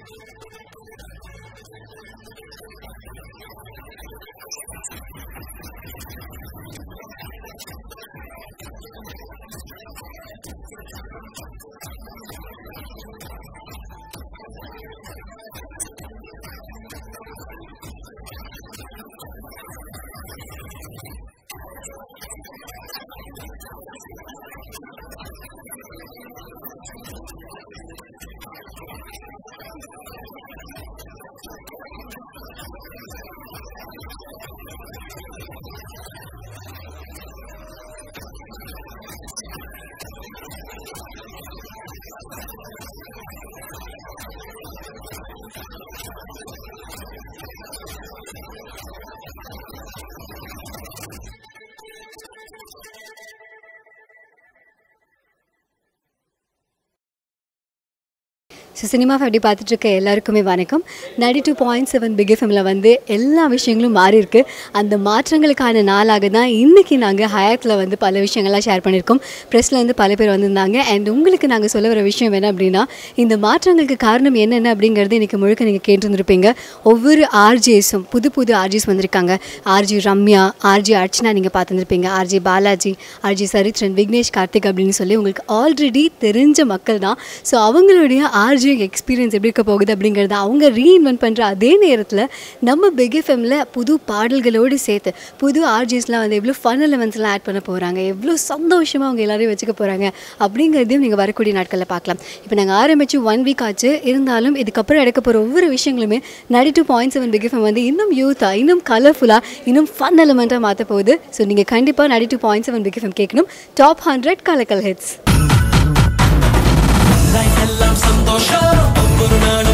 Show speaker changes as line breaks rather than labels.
so cinema family பார்த்துட்டு இருக்க எல்லாருக்குமே வணக்கம் ninety two point seven Big எஃப்எம்ல வந்து எல்லா விஷயங்களும் மாறி இருக்கு அந்த மாற்றங்களுக்கான நாளாக தான் இன்றைக்கி நாங்கள் ஹயாத்தில் வந்து பல விஷயங்கள்லாம் ஷேர் பண்ணியிருக்கோம் ப்ரெஸ்ஸில் வந்து பல பேர் வந்திருந்தாங்க அண்ட் உங்களுக்கு நாங்கள் சொல்ல வர விஷயம் என்ன அப்படின்னா இந்த மாற்றங்களுக்கு காரணம் என்னென்ன அப்படிங்கிறது இன்றைக்கி முழுக்க நீங்கள் கேட்டுருந்துருப்பீங்க ஒவ்வொரு ஆர்ஜிஎஸும் புது புது ஆர்ஜிஎஸ் வந்திருக்காங்க ஆர்ஜி ரம்யா ஆர்ஜி அர்ச்சனா நீங்கள் பார்த்துருப்பீங்க ஆர்ஜி பாலாஜி ஆர்ஜி சரித்ரன் விக்னேஷ் கார்த்திக் அப்படின்னு சொல்லி உங்களுக்கு ஆல்ரெடி தெரிஞ்ச மக்கள் தான் ஸோ அவங்களுடைய ஆர்ஜி எக்ஸ்பீரியன்ஸ் எப்படி இருக்க போகுது அப்படிங்கிறத அவங்க ரீஇன்வென்ட் பண்ணுற அதே நேரத்தில் நம்ம பிக் எஃப்எம்மில் புது பாடல்களோடு சேர்த்து புது ஆர்ஜிஸ்லாம் வந்து எவ்வளோ ஃபன் எலமெண்ட்ஸ்லாம் ஆட் பண்ண போகிறாங்க எவ்வளோ சந்தோஷமாக அவங்க எல்லாரையும் வச்சுக்க போகிறாங்க அப்படிங்கிறதையும் நீங்கள் வரக்கூடிய நாட்களில் பார்க்கலாம் இப்போ நாங்கள் ஆரம்பித்து ஒன் வீக் ஆச்சு இருந்தாலும் இதுக்கப்புறம் எடுக்க போகிற ஒவ்வொரு விஷயங்களுமே ninety two point seven Big FM வந்து இன்னும் யூத்தாக இன்னும் கலர்ஃபுல்லாக இன்னும் ஃபன் எலமெண்ட்டாக மாற்ற போகுது ஸோ நீங்கள் கண்டிப்பாக ninety two point seven Big FM கேட்கணும் டாப் ஹண்ட்ரட் கலக்கல் ஹிட்ஸ்
லைஃப் எல்லாம் சந்தோஷம் ஒவ்வொரு நாள்